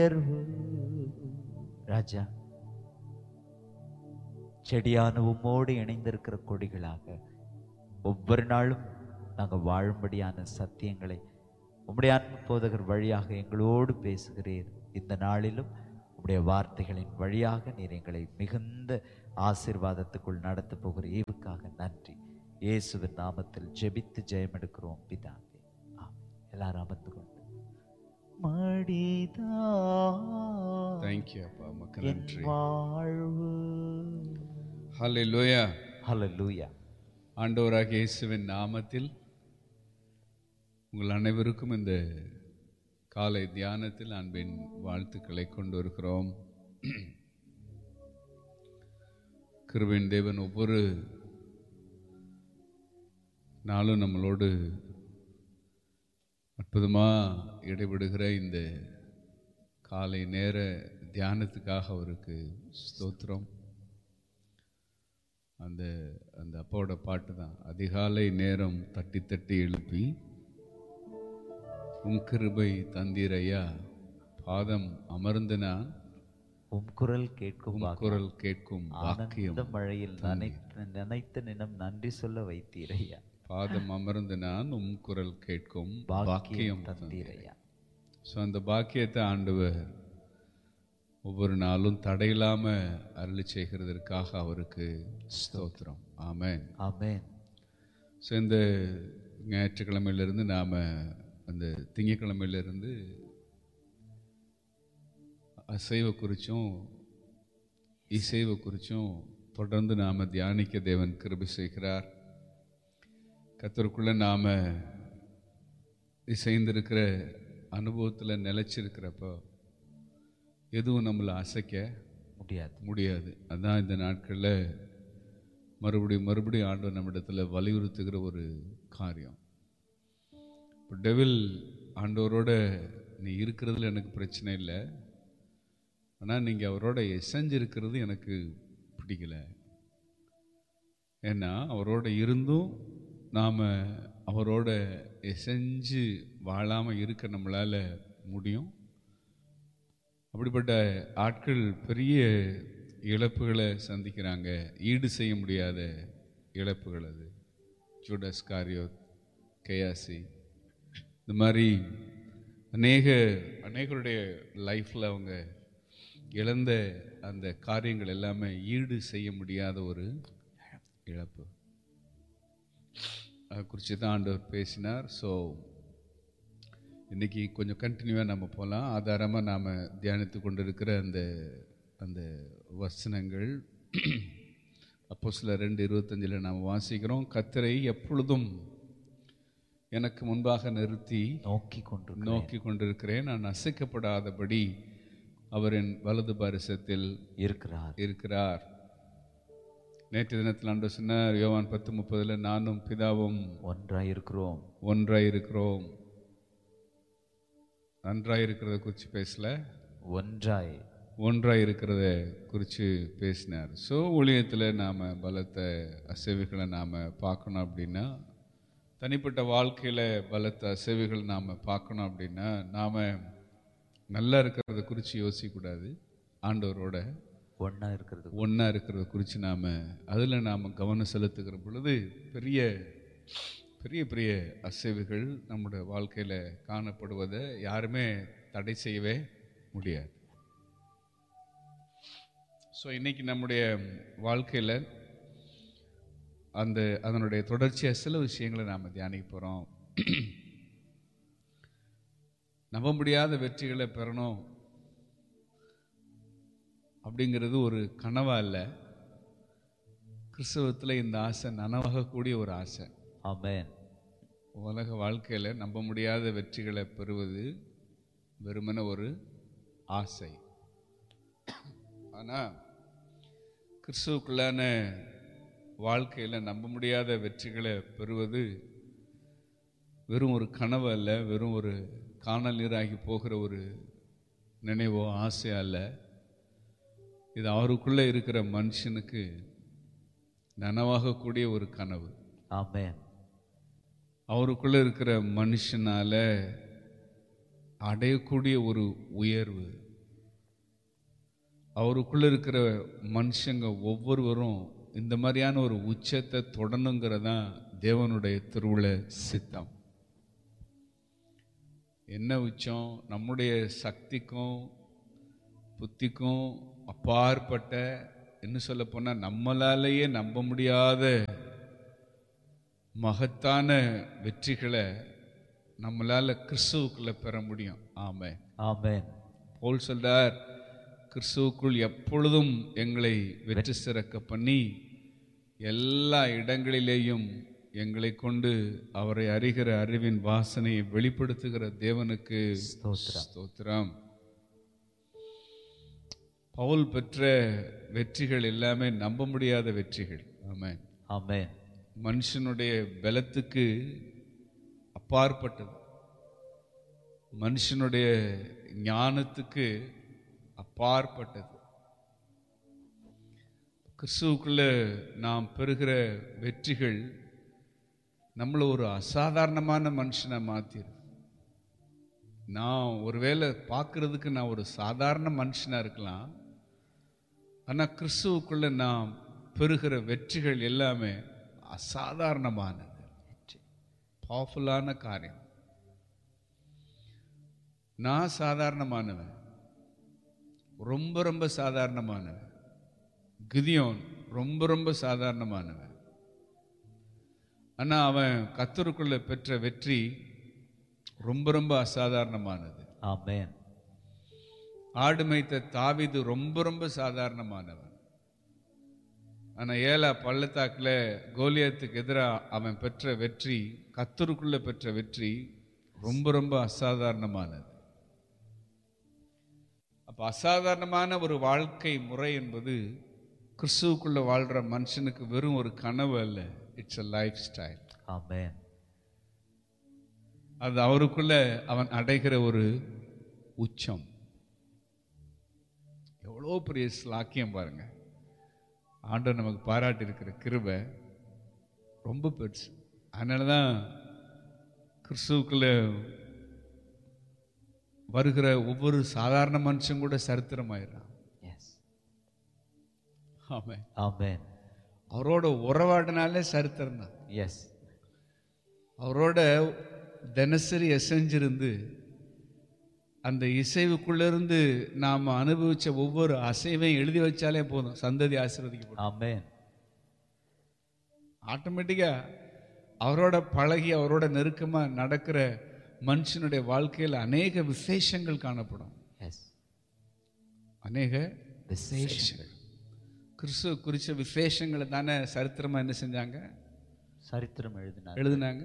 உயர்வு ராஜா செடியான உம்மோடு இணைந்திருக்கிற கொடிகளாக ஒவ்வொரு நாளும் நாங்கள் வாழும்படியான சத்தியங்களை உம்முடைய அன்பு போதகர் வழியாக எங்களோடு பேசுகிறீர் இந்த நாளிலும் உம்முடைய வார்த்தைகளின் வழியாக நீர் எங்களை மிகுந்த ஆசீர்வாதத்துக்குள் நடத்த போகிற ஈவுக்காக நன்றி இயேசுவின் நாமத்தில் ஜெபித்து ஜெயம் எடுக்கிறோம் பிதாவே ஆமென். எல்லாரும் அமர்ந்து கொண்டு மடிதா தேங்க்யூ அப்பா உமக்கு என் நன்றி வாழ்வு ஹalleluya ஹalleluya ஆண்டவராகிய இயேசுவின் நாமத்தில் உங்கள் அனைவருக்கும் இந்த காலை தியானத்தில் அன்பின் வாழ்த்துக்களை கொண்டு வருகிறோம் கிருபையின் தேவன் ஒவ்வொரு நாளும் நம்மளோடு அற்புதமாக இடைபடுகிற இந்த காலை நேர தியானத்துக்காக அவருக்கு ஸ்தோத்திரம் அந்த அந்த அப்பாவோட பாட்டு தான் அதிகாலை நேரம் தட்டி தட்டி எழுப்பி உம் கிருபை தந்தீரையா பாதம் அமர்ந்து நான் உம் குரல் கேட்கும் உம் பாக்கியம். குரல் கேட்கும் பாக்கியம் ஆனந்த மழையில் நனைத்து நினைத்த நினம் நன்றி சொல்ல வைத்தீரையா பாதம் அமர்ந்து நான் உம் குரல் கேட்கும் பாக்கியம் பாக்கியம் தந்தீரையா ஸோ அந்த பாக்கியத்தை ஆண்டவர் ஒவ்வொரு நாளும் தடையில்லாம அருளி செய்கிறதற்காக அவருக்கு ஸ்தோத்திரம் ஆமென் ஆமென் ஸோ இந்த ஞாயிற்றுக்கிழமையிலிருந்து நாம் அந்த திங்கக்கிழமையிலிருந்து அசைவ குறிச்சும் இசைவ குறிச்சும் தொடர்ந்து நாம் தியானிக்க தேவன் கிருபை செய்கிறார் கத்தருக்குள்ள நாம் இசைந்திருக்கிற அனுபவத்தில் நிலைச்சிருக்கிறப்போ எதுவும் நம்மளை அசைக்க முடியாது முடியாது அதான் இந்த நாட்களில் மறுபடியும் மறுபடியும் ஆண்டவர் நம்மிடத்தில் வலியுறுத்துகிற ஒரு காரியம் இப்போ டெவில் ஆண்டவரோட நீ இருக்கிறதுல எனக்கு பிரச்சனை இல்லை ஆனால் நீங்கள் அவரோட எசஞ்சு இருக்கிறது எனக்கு பிடிக்கல ஏன்னா அவரோட இருந்தும் நாம் அவரோட எசைஞ்சு வாழாமல் இருக்க நம்மளால் முடியும் அப்படிப்பட்ட ஆட்கள் பெரிய இழப்புகளை சந்திக்கிறாங்க ஈடு செய்ய முடியாத இழப்புகள் அது ஜூடஸ் காரியோத் கேயாசி இந்த மாதிரி அநேக அநேகருடைய லைஃப்பில் அவங்க இழந்த அந்த காரியங்கள் எல்லாமே ஈடு செய்ய முடியாத ஒரு இழப்பு அதை குறித்து தான் ஆண்டவர் பேசினார் ஸோ இன்னைக்கு கொஞ்சம் கண்டினியூவாக நம்ம போகலாம் ஆதாரமாக நாம் தியானித்து கொண்டிருக்கிற அந்த அந்த வசனங்கள் அப்போ சில ரெண்டு இருபத்தஞ்சில் நாம் வாசிக்கிறோம் கத்தரை எப்பொழுதும் எனக்கு முன்பாக நிறுத்தி நோக்கி கொண்டு நோக்கி கொண்டிருக்கிறேன் நான் அசைக்கப்படாதபடி அவர் என் வலது பாரிசத்தில் இருக்கிறார் இருக்கிறார் நேற்று தினத்தில் ஆண்டு சொன்னார் யோவான் பத்து முப்பதில் நானும் பிதாவும் ஒன்றாய் இருக்கிறோம் ஒன்றாய் இருக்கிறோம் நன்றாய் இருக்கிறத குறித்து பேசல ஒன்றாய் ஒன்றாய் இருக்கிறத குறித்து பேசினார் ஸோ ஊழியத்தில் நாம் பலத்த அசைவுகளை நாம் பார்க்கணும் அப்படின்னா தனிப்பட்ட வாழ்க்கையில் பலத்த அசைவுகள் நாம் பார்க்கணும் அப்படின்னா நாம் நல்லா இருக்கிறத குறித்து யோசிக்கக்கூடாது ஆண்டவரோட ஒண்ணா இருக்கிறது ஒன்றா இருக்கிறத குறித்து நாம் அதில் நாம் கவனம் செலுத்துகிற பொழுது பெரிய பெரிய பெரிய அசைவுகள் நம்முடைய வாழ்க்கையில் காணப்படுவதை யாருமே தடை செய்யவே முடியாது ஸோ இன்னைக்கு நம்முடைய வாழ்க்கையில் அந்த அதனுடைய தொடர்ச்சியாக சில விஷயங்களை நாம் தியானிக்க போகிறோம் நம்ப முடியாத வெற்றிகளை பெறணும் அப்படிங்கிறது ஒரு கனவா இல்லை கிறிஸ்தவத்தில் இந்த ஆசை நனவாகக்கூடிய ஒரு ஆசை ஆமென் உலக வாழ்க்கையில் நம்ப முடியாத வெற்றிகளை பெறுவது வெறுமன ஒரு ஆசை ஆனால் கிறிஸ்துவுக்குள்ளான வாழ்க்கையில் நம்ப முடியாத வெற்றிகளை பெறுவது வெறும் ஒரு கனவு அல்ல வெறும் ஒரு காணல் நீராகி போகிற ஒரு நினைவோ ஆசையோ அல்ல இது அவருக்குள்ளே இருக்கிற மனுஷனுக்கு நனவாகக்கூடிய ஒரு கனவு ஆமென் அவருக்குள்ள இருக்கிற மனுஷனால அடையக்கூடிய ஒரு உயர்வு அவருக்குள்ள இருக்கிற மனுஷங்க ஒவ்வொருவரும் இந்த மாதிரியான ஒரு உச்சத்தை தொடணுங்கிறதான் தேவனுடைய திருவுள சித்தம் என்ன உச்சம் நம்முடைய சக்திக்கும் புத்திக்கும் அப்பாற்பட்ட என்ன சொல்ல போனா நம்மளாலேயே நம்ப முடியாத மகத்தான வெற்றிகளை நம்மளால கிறிஸ்துவுக்குள்ள பெற முடியும் ஆமே ஆமென் போல் சொல்றார் கிறிஸ்துவுக்குள் எப்பொழுதும் எங்களை வெற்றி சிறக்க பண்ணி எல்லா இடங்களிலேயும் எங்களை கொண்டு அவரை அறிகிற அறிவின் வாசனையை வெளிப்படுத்துகிற தேவனுக்கு ஸ்தோத்திரம். ஸ்தோத்திரம் பவுல் பெற்ற வெற்றிகள் எல்லாமே நம்ப முடியாத வெற்றிகள் ஆமென் ஆமென் மனுஷனுடைய பலத்துக்கு அப்பாற்பட்டது மனுஷனுடைய ஞானத்துக்கு அப்பாற்பட்டது கிறிஸ்துவுக்குள்ள நாம் பெறுகிற வெற்றிகள் நம்மளை ஒரு அசாதாரணமான மனுஷனை மாத்திரும் நான் ஒருவேளை பார்க்கறதுக்கு நான் ஒரு சாதாரண மனுஷனா இருக்கலாம் ஆனா கிறிஸ்துவுக்குள்ள நாம் பெறுகிற வெற்றிகள் எல்லாமே அசாதாரணமானது பவர்ஃபுல்லான காரியம் நான் சாதாரணமானவன் ரொம்ப ரொம்ப சாதாரணமானவன் கிதியோன் ரொம்ப ரொம்ப சாதாரணமானவன் ஆனா அவன் கத்தருக்குள்ள பெற்ற வெற்றி ரொம்ப ரொம்ப அசாதாரணமானது ஆமென் ஆடு மேய்த்த தாவீது ரொம்ப ரொம்ப சாதாரணமானவன் ஆனா ஏலா பள்ளத்தாக்குல கோலியத்துக்கு எதிராக அவன் பெற்ற வெற்றி கத்தருக்குள்ள பெற்ற வெற்றி ரொம்ப ரொம்ப அசாதாரணமானது அப்ப அசாதாரணமான ஒரு வாழ்க்கை முறை என்பது கிறிஸ்துவுக்குள்ள வாழ்ற மனுஷனுக்கு வெறும் ஒரு கனவு அல்ல it's a lifestyle amen அது அவருக்குள்ள அவன் அடைகிற ஒரு உச்சம் எவ்வளோ பெரிய ஸ்லாக்கியம் பாருங்க ஆண்டவர் நமக்கு பாராட்டி இருக்கிற கிருபை ரொம்ப பெருசு அதனால தான் கிறிஸ்துவுக்குள்ள வருகிற ஒவ்வொரு சாதாரண மனுஷன் கூட சரித்திரமாயிடுறான் எஸ் ஆமாம் ஆமென் அவரோட உறவாடினாலே சரித்திரம் தான் எஸ் அவரோட தினசரி எசைஞ்சிருந்து அந்த இசைவுக்குள்ளிருந்து நாம் அனுபவிச்ச ஒவ்வொரு அசைவையும் எழுதி வச்சாலே போதும் சந்ததி ஆசீர்வதிக்கப்படும் ஆமென் ஆட்டோமேட்டிக்கா அவரோட பழகி அவரோட நெருக்கமா நடக்கிற மனுஷனுடைய வாழ்க்கையில் அநேக விசேஷங்கள் காணப்படும் எஸ் அநேக விசேஷங்கள் கிறிஸ்துவ குறிச்ச விசேஷங்களை தானே சரித்திரமா என்ன செஞ்சாங்க சரித்திரம் எழுதினார் எழுதுனாங்க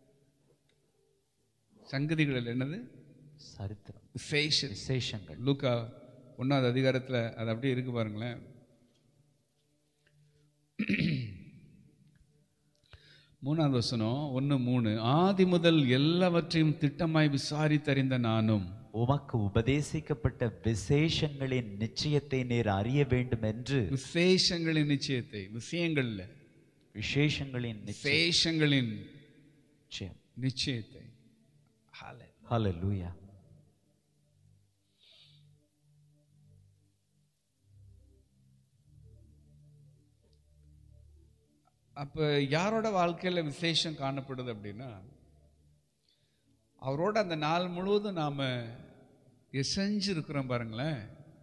சங்கதிகள் என்னது சரித்திரம் விசேஷம் விசேஷங்கள் லூக்கா ஒன்றாவது அதிகாரத்தில் அது அப்படியே இருக்கு பாருங்களேன் மூணாவது வசனம் ஒன்று மூணு ஆதி முதல் எல்லாவற்றையும் திட்டமாய் விசாரித்தறிந்த நானும் உமக்கு உபதேசிக்கப்பட்ட விசேஷங்களின் நிச்சயத்தை நீர் அறிய வேண்டும் என்று விசேஷங்களின் நிச்சயத்தை விஷயங்கள்ல விசேஷங்களின் விசேஷங்களின் நிச்சயம் நிச்சயத்தை ஹalleluya அப்போ யாரோட வாழ்க்கையில விசேஷம் காணப்படுது அப்படின்னா அவரோட அந்த நாள் முழுவதும் நாம எசைஞ்சிருக்கிறோம் பாருங்களேன்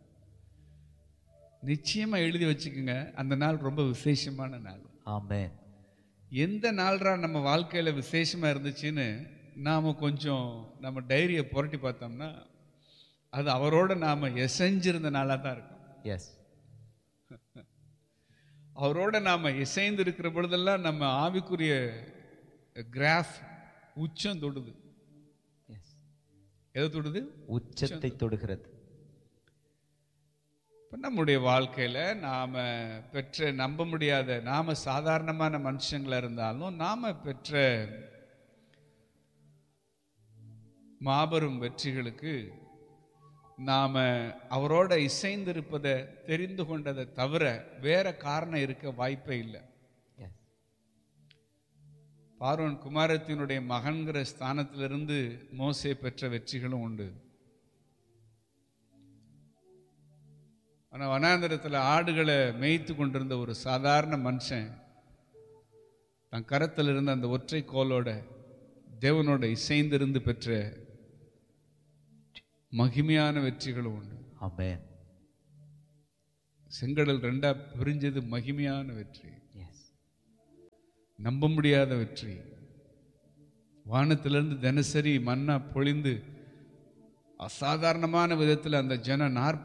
நிச்சயமா எழுதி வச்சுக்கோங்க அந்த நாள் ரொம்ப விசேஷமான நாள் ஆமென் எந்த நாள்ரா நம்ம வாழ்க்கையில விசேஷமா இருந்துச்சுன்னு நாம கொஞ்சம் நம்ம டைரியை புரட்டி பார்த்தோம்னா அது அவரோட நாம எசைஞ்சிருந்த நாளாக தான் இருக்கும் எஸ் அவரோட நாம இசைந்து இருக்கிற பொழுதெல்லாம் நம்ம ஆவிக்குரிய கிராஃப் உச்சம் தொடுது எஸ் எதை தொடுது உச்சத்தை தொடுகிறது இப்போ நம்முடைய வாழ்க்கையில நாம பெற்ற நம்ப முடியாத நாம சாதாரணமான மனுஷங்களா இருந்தாலும் நாம பெற்ற மாபெரும் வெற்றிகளுக்கு நாம அவரோட இசைந்திருப்பதை தெரிந்து கொண்டதை தவிர வேற காரணம் இருக்க வாய்ப்பே இல்லை எஸ் பார்வன் குமாரத்தினுடைய மகன்கிற ஸ்தானத்திலிருந்து மோசே பெற்ற வெற்றிகளும் உண்டு ஆனால் வனாந்தரத்தில் ஆடுகளை மேய்த்து கொண்டிருந்த ஒரு சாதாரண மனுஷன் தன் கரத்தில் இருந்த அந்த ஒற்றை கோலோட தேவனோட இசைந்திருந்து பெற்ற மகிமையான வெற்றிகளும் உண்டு ஆமென் செங்கடல் ரெண்டா பிரிஞ்சது மகிமையான வெற்றி எஸ் நம்ப முடியாத வெற்றி வானத்திலிருந்து தினசரி மன்னா பொழிந்து அசாதாரணமான விதத்தில் அந்த ஜனம் நாற்பது